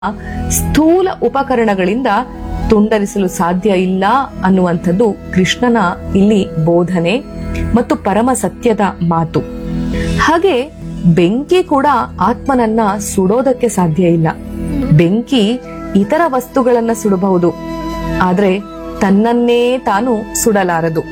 ಸ್ಥೂಲ ಉಪಕರಣಗಳಿಂದ ತುಂಡರಿಸಲು ಸಾಧ್ಯ ಇಲ್ಲ ಅನ್ನುವಂಥದ್ದು ಕೃಷ್ಣನ ಇಲ್ಲಿ ಬೋಧನೆ ಮತ್ತು ಪರಮ ಸತ್ಯದ ಮಾತು ಹಾಗೆ ಬೆಂಕಿ ಕೂಡ ಆತ್ಮನನ್ನ ಸುಡೋದಕ್ಕೆ ಸಾಧ್ಯ ಇಲ್ಲ ಬೆಂಕಿ ಇತರ ವಸ್ತುಗಳನ್ನ ಸುಡಬಹುದು ಆದ್ರೆ ತನ್ನನ್ನೇ ತಾನು ಸುಡಲಾರದು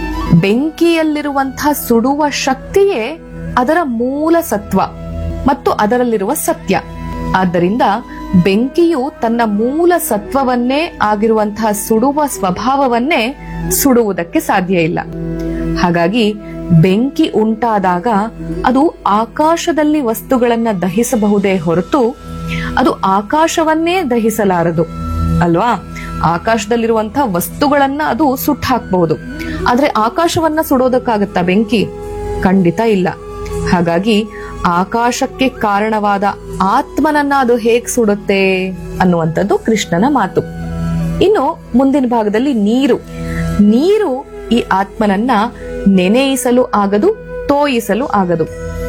ಬೆಂಕಿಯಲ್ಲಿರುವಂತಹ ಸುಡುವ ಶಕ್ತಿಯೇ ಅದರ ಮೂಲ ಸತ್ವ ಮತ್ತು ಅದರಲ್ಲಿರುವ ಸತ್ಯ ಆದ್ದರಿಂದ ಬೆಂಕಿಯು ತನ್ನ ಮೂಲ ಸತ್ವವನ್ನೇ ಆಗಿರುವಂತಹ ಸುಡುವ ಸ್ವಭಾವವನ್ನೇ ಸುಡುವುದಕ್ಕೆ ಸಾಧ್ಯ ಇಲ್ಲ ಹಾಗಾಗಿ ಬೆಂಕಿ ಉಂಟಾದಾಗ ಅದು ಆಕಾಶದಲ್ಲಿ ವಸ್ತುಗಳನ್ನ ದಹಿಸಬಹುದೇ ಹೊರತು ಅದು ಆಕಾಶವನ್ನೇ ದಹಿಸಲಾರದು ಅಲ್ವಾ ಆಕಾಶದಲ್ಲಿರುವಂತಹ ವಸ್ತುಗಳನ್ನ ಅದು ಸುಟ್ಟು ಹಾಕಬಹುದು ಆದ್ರೆ ಆಕಾಶವನ್ನ ಸುಡೋದಕ್ಕಾಗತ್ತಾ ಬೆಂಕಿ ಖಂಡಿತ ಇಲ್ಲ ಹಾಗಾಗಿ ಆಕಾಶಕ್ಕೆ ಕಾರಣವಾದ ಆತ್ಮನನ್ನ ಅದು ಹೇಗ್ ಸುಡುತ್ತೆ ಅನ್ನುವಂಥದ್ದು ಕೃಷ್ಣನ ಮಾತು ಇನ್ನು ಮುಂದಿನ ಭಾಗದಲ್ಲಿ ನೀರು ನೀರು ಈ ಆತ್ಮನನ್ನ ನೆನೆಯಿಸಲು ಆಗದು ತೋಯಿಸಲು ಆಗದು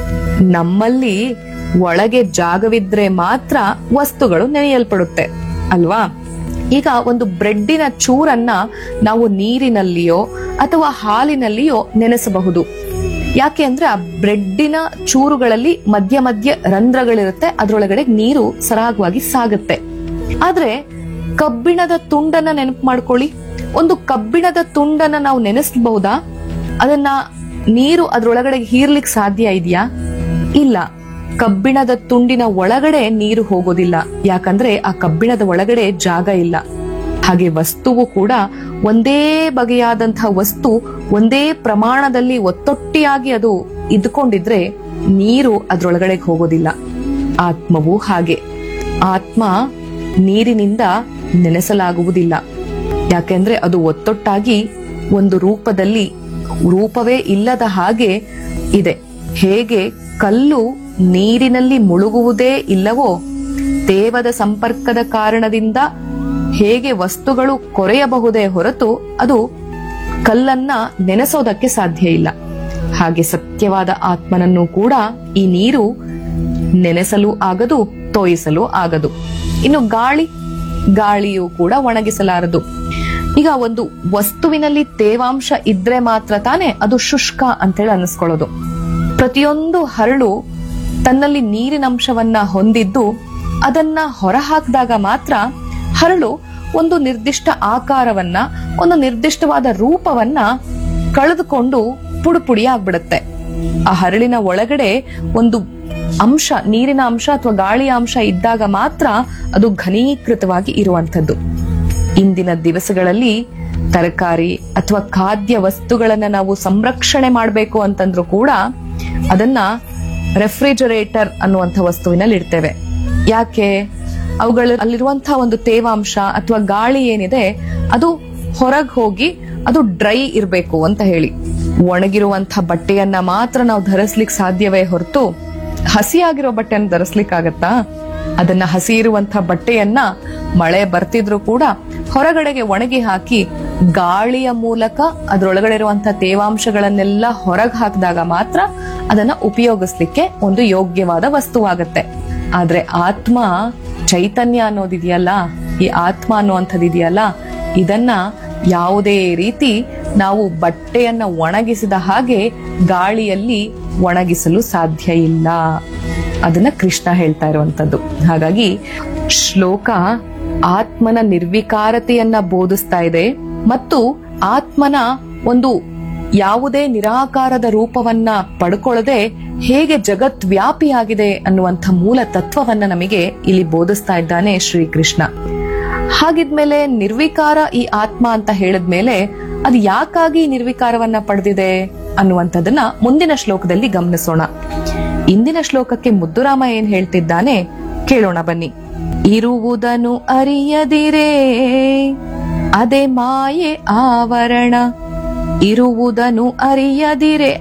ನಮ್ಮಲ್ಲಿ ಒಳಗೆ ಜಾಗವಿದ್ರೆ ಮಾತ್ರ ವಸ್ತುಗಳು ನೆನೆಯಲ್ಪಡುತ್ತೆ ಅಲ್ವಾ ಈಗ ಒಂದು ಬ್ರೆಡ್ಡಿನ ಚೂರನ್ನ ನಾವು ನೀರಿನಲ್ಲಿಯೋ ಅಥವಾ ಹಾಲಿನಲ್ಲಿಯೋ ನೆನೆಸಬಹುದು ಯಾಕೆ ಅಂದ್ರೆ ಆ ಬ್ರೆಡ್ಡಿನ ಚೂರುಗಳಲ್ಲಿ ಮಧ್ಯ ಮಧ್ಯ ರಂಧ್ರಗಳಿರುತ್ತೆ ಅದರೊಳಗಡೆ ನೀರು ಸರಾಗವಾಗಿ ಸಾಗುತ್ತೆ ಆದ್ರೆ ಕಬ್ಬಿಣದ ತುಂಡನ್ನ ನೆನಪು ಮಾಡ್ಕೊಳ್ಳಿ ಒಂದು ಕಬ್ಬಿಣದ ತುಂಡನ್ನ ನಾವು ನೆನೆಸಬಹುದಾ ಅದನ್ನ ನೀರು ಅದ್ರೊಳಗಡೆ ಹೀರ್ಲಿಕ್ ಸಾಧ್ಯ ಇದೆಯಾ ಇಲ್ಲ ಕಬ್ಬಿಣದ ತುಂಡಿನ ಒಳಗಡೆ ನೀರು ಹೋಗೋದಿಲ್ಲ ಯಾಕಂದ್ರೆ ಆ ಕಬ್ಬಿಣದ ಒಳಗಡೆ ಜಾಗ ಇಲ್ಲ ಹಾಗೆ ವಸ್ತುವು ಕೂಡ ಒಂದೇ ಬಗೆಯಾದಂತಹ ವಸ್ತು ಒಂದೇ ಪ್ರಮಾಣದಲ್ಲಿ ಒತ್ತೊಟ್ಟಿಯಾಗಿ ಅದು ಇದ್ಕೊಂಡಿದ್ರೆ ನೀರು ಅದ್ರೊಳಗಡೆ ಹೋಗೋದಿಲ್ಲ ಆತ್ಮವು ಹಾಗೆ ಆತ್ಮ ನೀರಿನಿಂದ ನೆನೆಸಲಾಗುವುದಿಲ್ಲ ಯಾಕೆಂದ್ರೆ ಅದು ಒತ್ತೊಟ್ಟಾಗಿ ಒಂದು ರೂಪದಲ್ಲಿ ರೂಪವೇ ಇಲ್ಲದ ಹಾಗೆ ಇದೆ ಹೇಗೆ ಕಲ್ಲು ನೀರಿನಲ್ಲಿ ಮುಳುಗುವುದೇ ಇಲ್ಲವೋ ತೇವದ ಸಂಪರ್ಕದ ಕಾರಣದಿಂದ ಹೇಗೆ ವಸ್ತುಗಳು ಕೊರೆಯಬಹುದೇ ಹೊರತು ಅದು ಕಲ್ಲನ್ನ ನೆನೆಸೋದಕ್ಕೆ ಸಾಧ್ಯ ಇಲ್ಲ ಹಾಗೆ ಸತ್ಯವಾದ ಆತ್ಮನನ್ನು ಕೂಡ ಈ ನೀರು ನೆನೆಸಲು ಆಗದು ತೋಯಿಸಲು ಆಗದು ಇನ್ನು ಗಾಳಿ ಗಾಳಿಯು ಕೂಡ ಒಣಗಿಸಲಾರದು ಈಗ ಒಂದು ವಸ್ತುವಿನಲ್ಲಿ ತೇವಾಂಶ ಇದ್ರೆ ಮಾತ್ರ ತಾನೇ ಅದು ಶುಷ್ಕ ಅಂತೇಳಿ ಅನ್ನಿಸ್ಕೊಳ್ಳೋದು ಪ್ರತಿಯೊಂದು ಹರಳು ತನ್ನಲ್ಲಿ ನೀರಿನ ಅಂಶವನ್ನ ಹೊಂದಿದ್ದು ಅದನ್ನ ಹೊರಹಾಕಿದಾಗ ಮಾತ್ರ ಹರಳು ಒಂದು ನಿರ್ದಿಷ್ಟ ಆಕಾರವನ್ನ ಒಂದು ನಿರ್ದಿಷ್ಟವಾದ ರೂಪವನ್ನ ಕಳೆದುಕೊಂಡು ಪುಡುಪುಡಿ ಆಗ್ಬಿಡುತ್ತೆ ಆ ಹರಳಿನ ಒಳಗಡೆ ಒಂದು ಅಂಶ ನೀರಿನ ಅಂಶ ಅಥವಾ ಗಾಳಿಯ ಅಂಶ ಇದ್ದಾಗ ಮಾತ್ರ ಅದು ಘನೀಕೃತವಾಗಿ ಇರುವಂತದ್ದು ಇಂದಿನ ದಿವಸಗಳಲ್ಲಿ ತರಕಾರಿ ಅಥವಾ ಖಾದ್ಯ ವಸ್ತುಗಳನ್ನ ನಾವು ಸಂರಕ್ಷಣೆ ಮಾಡಬೇಕು ಅಂತಂದ್ರೂ ಕೂಡ ಅದನ್ನ ರೆಫ್ರಿಜರೇಟರ್ ಅನ್ನುವಂಥ ವಸ್ತುವಿನಲ್ಲಿ ಇಡ್ತೇವೆ ಯಾಕೆ ಅವುಗಳ ಅಲ್ಲಿರುವಂತಹ ಒಂದು ತೇವಾಂಶ ಅಥವಾ ಗಾಳಿ ಏನಿದೆ ಅದು ಹೊರಗ್ ಹೋಗಿ ಅದು ಡ್ರೈ ಇರಬೇಕು ಅಂತ ಹೇಳಿ ಒಣಗಿರುವಂತಹ ಬಟ್ಟೆಯನ್ನ ಮಾತ್ರ ನಾವು ಧರಿಸ್ಲಿಕ್ಕೆ ಸಾಧ್ಯವೇ ಹೊರತು ಹಸಿಯಾಗಿರೋ ಬಟ್ಟೆಯನ್ನು ಧರಿಸ್ಲಿಕ್ಕಾಗತ್ತಾ ಅದನ್ನ ಹಸಿ ಇರುವಂತಹ ಬಟ್ಟೆಯನ್ನ ಮಳೆ ಬರ್ತಿದ್ರು ಕೂಡ ಹೊರಗಡೆಗೆ ಒಣಗಿ ಹಾಕಿ ಗಾಳಿಯ ಮೂಲಕ ಅದರೊಳಗಡೆ ಇರುವಂತಹ ತೇವಾಂಶಗಳನ್ನೆಲ್ಲ ಹೊರಗೆ ಹಾಕಿದಾಗ ಮಾತ್ರ ಅದನ್ನ ಉಪಯೋಗಿಸ್ಲಿಕ್ಕೆ ಒಂದು ಯೋಗ್ಯವಾದ ವಸ್ತುವಾಗತ್ತೆ ಆದ್ರೆ ಆತ್ಮ ಚೈತನ್ಯ ಅನ್ನೋದಿದೆಯಲ್ಲ ಈ ಆತ್ಮ ಅನ್ನುವಂಥದ್ದು ಇದೆಯಲ್ಲ ಇದನ್ನ ಯಾವುದೇ ರೀತಿ ನಾವು ಬಟ್ಟೆಯನ್ನ ಒಣಗಿಸಿದ ಹಾಗೆ ಗಾಳಿಯಲ್ಲಿ ಒಣಗಿಸಲು ಸಾಧ್ಯ ಇಲ್ಲ ಅದನ್ನ ಕೃಷ್ಣ ಹೇಳ್ತಾ ಇರುವಂತದ್ದು ಹಾಗಾಗಿ ಶ್ಲೋಕ ಆತ್ಮನ ನಿರ್ವಿಕಾರತೆಯನ್ನ ಬೋಧಿಸ್ತಾ ಇದೆ ಮತ್ತು ಆತ್ಮನ ಒಂದು ಯಾವುದೇ ನಿರಾಕಾರದ ರೂಪವನ್ನ ಪಡ್ಕೊಳ್ಳದೆ ಹೇಗೆ ಜಗತ್ ವ್ಯಾಪಿಯಾಗಿದೆ ಅನ್ನುವಂಥ ಮೂಲ ತತ್ವವನ್ನ ನಮಗೆ ಇಲ್ಲಿ ಬೋಧಿಸ್ತಾ ಇದ್ದಾನೆ ಶ್ರೀಕೃಷ್ಣ ಹಾಗಿದ್ಮೇಲೆ ನಿರ್ವಿಕಾರ ಈ ಆತ್ಮ ಅಂತ ಹೇಳಿದ್ಮೇಲೆ ಅದು ಯಾಕಾಗಿ ನಿರ್ವಿಕಾರವನ್ನ ಪಡೆದಿದೆ ಅನ್ನುವಂಥದ್ದನ್ನ ಮುಂದಿನ ಶ್ಲೋಕದಲ್ಲಿ ಗಮನಿಸೋಣ ಇಂದಿನ ಶ್ಲೋಕಕ್ಕೆ ಮುದ್ದುರಾಮ ಏನ್ ಹೇಳ್ತಿದ್ದಾನೆ ಕೇಳೋಣ ಬನ್ನಿ ಇರುವುದನ್ನು ಅರಿಯದಿರೇ ಅದೇ ಮಾಯೆ ಆವರಣ ಇರುವುದನ್ನು ಅರಿಯದಿರೆ